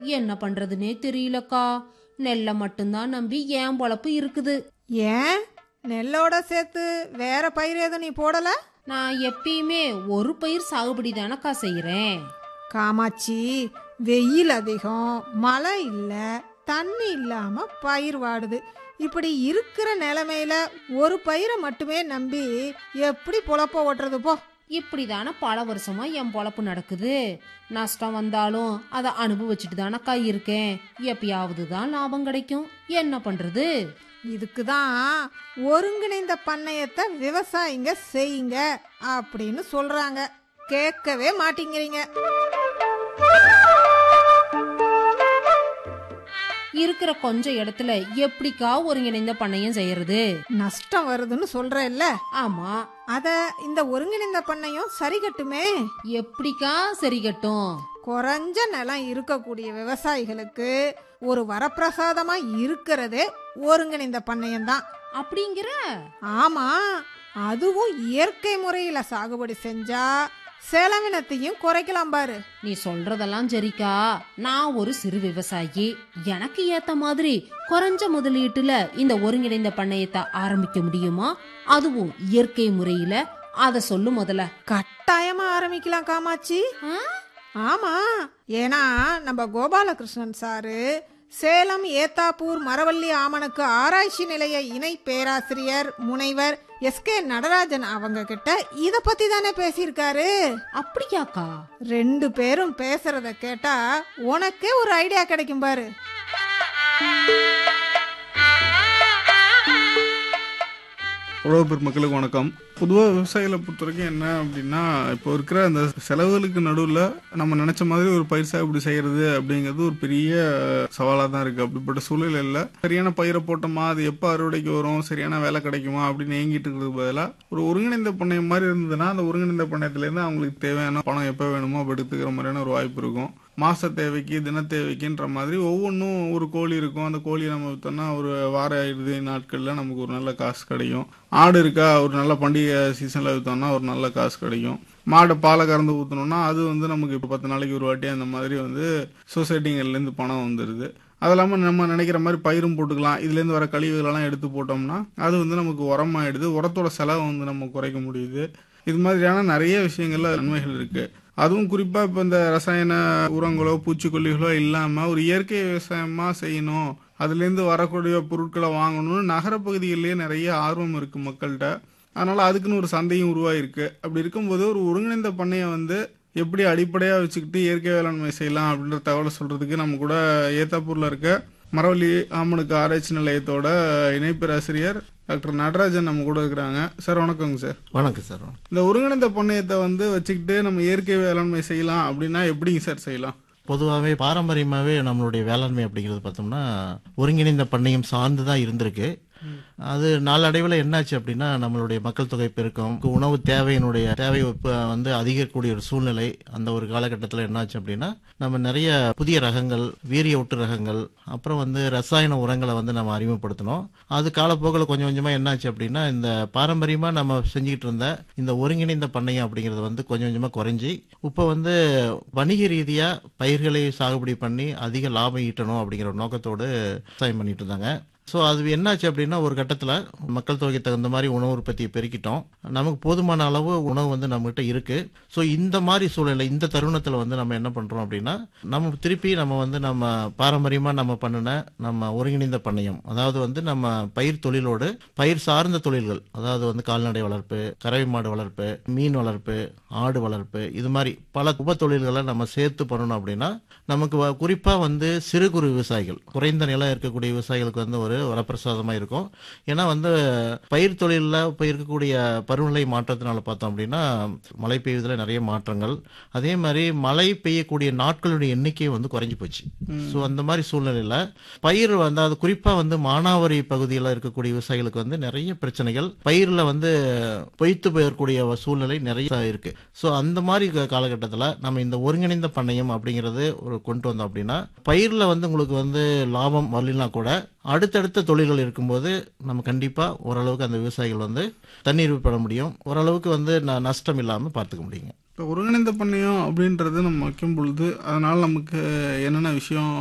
என்ன பண்றதுனே தெரியலக்கா நெல்லை மட்டும்தான் நம்பி ஏன் பொழப்பு இருக்குது ஏன் நெல்லோட சேர்த்து வேற பயிர் எதுவும் நீ போடல நான் எப்பயுமே ஒரு பயிர் சாகுபடி தானக்கா செய்யறேன் காமாட்சி வெயில் அதிகம் மழை இல்ல தண்ணி இல்லாம பயிர் வாடுது இப்படி இருக்கிற நிலைமையில ஒரு பயிரை மட்டுமே நம்பி எப்படி பொழப்ப ஓட்டுறது போ இப்படிதானே பல வருஷமா என் பொழப்பு நடக்குது நஷ்டம் வந்தாலும் அதை அனுபவிச்சுட்டு தானக்கா இருக்கேன் எப்பயாவது தான் லாபம் கிடைக்கும் என்ன பண்றது இதுக்கு தான் ஒருங்கிணைந்த பண்ணையத்தை விவசாயிங்க செய்யுங்க அப்படின்னு சொல்றாங்க கேட்கவே மாட்டேங்கிறீங்க இருக்கிற கொஞ்சம் இடத்துல எப்படிக்கா ஒருங்கிணைந்த பண்ணையம் செய்யறது நஷ்டம் வருதுன்னு சொல்றேல்ல ஆமா அத இந்த ஒருங்கிணைந்த பண்ணையம் சரி கட்டுமே எப்படிக்கா சரி கட்டும் குறைஞ்ச நிலம் இருக்கக்கூடிய விவசாயிகளுக்கு ஒரு வரப்பிரசாதமா இருக்கிறதே ஒருங்கிணைந்த பண்ணையம் தான் அப்படிங்கிற ஆமா அதுவும் இயற்கை முறையில சாகுபடி செஞ்சா செலவினத்தையும் குறைக்கலாம் பாரு நீ சொல்றதெல்லாம் சரிக்கா நான் ஒரு சிறு விவசாயி எனக்கு ஏத்த மாதிரி குறைஞ்ச முதலீட்டுல இந்த ஒருங்கிணைந்த பண்ணையத்தை ஆரம்பிக்க முடியுமா அதுவும் இயற்கை முறையில அத சொல்லு முதல்ல கட்டாயமா ஆரம்பிக்கலாம் காமாட்சி ஆ? ஆமா ஏன்னா நம்ம கோபாலகிருஷ்ணன் சாரு சேலம் ஏத்தாப்பூர் மரவள்ளி ஆமணக்கு ஆராய்ச்சி நிலைய இணை பேராசிரியர் முனைவர் எஸ்கே நடராஜன் அவங்க கிட்ட இத பத்தி தானே பேசியிருக்காரு அப்படியாக்கா ரெண்டு பேரும் பேசுறத கேட்டா உனக்கே ஒரு ஐடியா கிடைக்கும் பாரு உழவு பெருமக்களுக்கு வணக்கம் பொதுவாக விவசாயிகளை பொறுத்த வரைக்கும் என்ன அப்படின்னா இப்போ இருக்கிற அந்த செலவுகளுக்கு நடுவில் நம்ம நினச்ச மாதிரி ஒரு பயிர் சாகுபடி செய்கிறது அப்படிங்கிறது ஒரு பெரிய சவாலாக தான் இருக்குது அப்படிப்பட்ட சூழ்நிலையில் சரியான பயிரை போட்டோமா அது எப்போ அறுவடைக்கு வரும் சரியான வேலை கிடைக்குமா அப்படின்னு ஏங்கிட்டு இருக்கிறதுக்கு பதிலாக ஒரு ஒருங்கிணைந்த பண்ணையம் மாதிரி இருந்ததுன்னா அந்த ஒருங்கிணைந்த பண்ணையத்துலேருந்து அவங்களுக்கு தேவையான பணம் எப்போ வேணுமோ அப்போ எடுத்துக்கிற மாதிரியான ஒரு வாய்ப்பு இருக்கும் மாச தேவைக்கு தின தேவைக்குன்ற மாதிரி ஒவ்வொன்றும் ஒரு கோழி இருக்கும் அந்த கோழியை நம்ம விற்றோம்னா ஒரு வார இறுதி நாட்களில் நமக்கு ஒரு நல்ல காசு கிடைக்கும் ஆடு இருக்கா ஒரு நல்ல பண்டிகை சீசனில் விற்றோம்னா ஒரு நல்ல காசு கிடைக்கும் மாடை பாலை கறந்து ஊற்றணும்னா அது வந்து நமக்கு இப்போ பத்து நாளைக்கு ஒரு வாட்டி அந்த மாதிரி வந்து சொசைட்டிங்கள்லேருந்து பணம் வந்துடுது அது இல்லாமல் நம்ம நினைக்கிற மாதிரி பயிரும் போட்டுக்கலாம் இதுலேருந்து வர கழிவுகளெல்லாம் எடுத்து போட்டோம்னா அது வந்து நமக்கு உரமாயிடுது உரத்தோட செலவை வந்து நம்ம குறைக்க முடியுது இது மாதிரியான நிறைய விஷயங்கள்ல நன்மைகள் இருக்கு அதுவும் குறிப்பாக இப்போ இந்த ரசாயன உரங்களோ பூச்சிக்கொல்லிகளோ இல்லாமல் ஒரு இயற்கை விவசாயமாக செய்யணும் அதுலேருந்து வரக்கூடிய பொருட்களை வாங்கணும்னு நகரப்பகுதிகளிலேயே நிறைய ஆர்வம் இருக்குது மக்கள்கிட்ட அதனால் அதுக்குன்னு ஒரு சந்தையும் உருவாயிருக்கு அப்படி இருக்கும்போது ஒரு ஒருங்கிணைந்த பண்ணையை வந்து எப்படி அடிப்படையாக வச்சுக்கிட்டு இயற்கை வேளாண்மை செய்யலாம் அப்படின்ற தகவலை சொல்கிறதுக்கு நம்ம கூட ஏத்தாப்பூரில் இருக்க மரவள்ளி ஆமணுக்கு ஆராய்ச்சி நிலையத்தோட இணை பேராசிரியர் டாக்டர் நடராஜன் நம்ம கூட இருக்கிறாங்க சார் வணக்கங்க சார் வணக்கம் சார் வணக்கம். இந்த ஒருங்கிணைந்த பண்ணையத்தை வந்து வச்சுக்கிட்டு நம்ம இயற்கை வேளாண்மை செய்யலாம் அப்படின்னா எப்படிங்க சார் செய்யலாம் பொதுவாகவே பாரம்பரியமாகவே நம்மளுடைய வேளாண்மை அப்படிங்கிறது பார்த்தோம்னா ஒருங்கிணைந்த பண்ணையம் சார்ந்து தான் இருந்திருக்கு அது நாளடைவில் என்னாச்சு அப்படின்னா நம்மளுடைய மக்கள் தொகை பெருக்கம் உணவு தேவையினுடைய தேவை இப்ப வந்து அதிகரிக்கக்கூடிய ஒரு சூழ்நிலை அந்த ஒரு காலகட்டத்தில் என்னாச்சு அப்படின்னா நம்ம நிறைய புதிய ரகங்கள் வீரிய ஒட்டு ரகங்கள் அப்புறம் வந்து ரசாயன உரங்களை வந்து நம்ம அறிமுகப்படுத்தினோம் அது காலப்போக்கில் கொஞ்சம் கொஞ்சமாக என்னாச்சு அப்படின்னா இந்த பாரம்பரியமாக நம்ம செஞ்சுக்கிட்டு இருந்த இந்த ஒருங்கிணைந்த பண்ணையம் அப்படிங்கிறது வந்து கொஞ்சம் கொஞ்சமாக குறைஞ்சி இப்போ வந்து வணிக ரீதியாக பயிர்களை சாகுபடி பண்ணி அதிக லாபம் ஈட்டணும் அப்படிங்கிற ஒரு நோக்கத்தோடு விவசாயம் பண்ணிட்டு இருந்தாங்க ஸோ அது என்னாச்சு அப்படின்னா ஒரு கட்டத்தில் மக்கள் தொகைக்கு தகுந்த மாதிரி உணவு உற்பத்தியை பெருக்கிட்டோம் நமக்கு போதுமான அளவு உணவு வந்து நம்மகிட்ட இருக்கு ஸோ இந்த மாதிரி சூழ்நிலை இந்த தருணத்தில் வந்து நம்ம என்ன பண்ணுறோம் அப்படின்னா நம்ம திருப்பி நம்ம வந்து நம்ம பாரம்பரியமாக நம்ம பண்ணின நம்ம ஒருங்கிணைந்த பண்ணையம் அதாவது வந்து நம்ம பயிர் தொழிலோடு பயிர் சார்ந்த தொழில்கள் அதாவது வந்து கால்நடை வளர்ப்பு கறவை மாடு வளர்ப்பு மீன் வளர்ப்பு ஆடு வளர்ப்பு இது மாதிரி பல உப தொழில்களை நம்ம சேர்த்து பண்ணணும் அப்படின்னா நமக்கு வ- குறிப்பா வந்து சிறு குறு விவசாயிகள் குறைந்த நிலம் இருக்கக்கூடிய விவசாயிகளுக்கு வந்து ஒரு வரப்பிரசாதமா இருக்கும் ஏன்னா வந்து பயிர் தொழிலில் இப்போ இருக்கக்கூடிய பருவநிலை மாற்றத்தினால பார்த்தோம் அப்படின்னா மழை பெய்வதில் நிறைய மாற்றங்கள் அதே மாதிரி மழை பெய்யக்கூடிய நாட்களுடைய எண்ணிக்கை வந்து குறைஞ்சி போச்சு ஸோ அந்த மாதிரி சூழ்நிலையில் பயிர் வந்து அது குறிப்பாக வந்து மானாவாரி பகுதியில் இருக்கக்கூடிய விவசாயிகளுக்கு வந்து நிறைய பிரச்சனைகள் பயிரில் வந்து பொய்த்து போயக்கூடிய சூழ்நிலை நிறைய இருக்கு ஸோ அந்த மாதிரி காலகட்டத்தில் நம்ம இந்த ஒருங்கிணைந்த பண்ணையம் அப்படிங்கிறது ஒரு கொண்டு வந்தோம் அப்படின்னா பயிரில் வந்து உங்களுக்கு வந்து லாபம் வரலனா கூட அடுத்தடுத்த தொழில்கள் இருக்கும்போது நம்ம கண்டிப்பாக ஓரளவுக்கு அந்த விவசாயிகள் வந்து தண்ணீர் பெற முடியும் ஓரளவுக்கு வந்து ந- நஷ்டம் இல்லாமல் பார்த்துக்க முடியுங்க இப்போ ஒருங்கிணைந்த பண்ணையம் அப்படின்றது நம்ம வைக்கும் பொழுது அதனால் நமக்கு என்னென்ன விஷயம்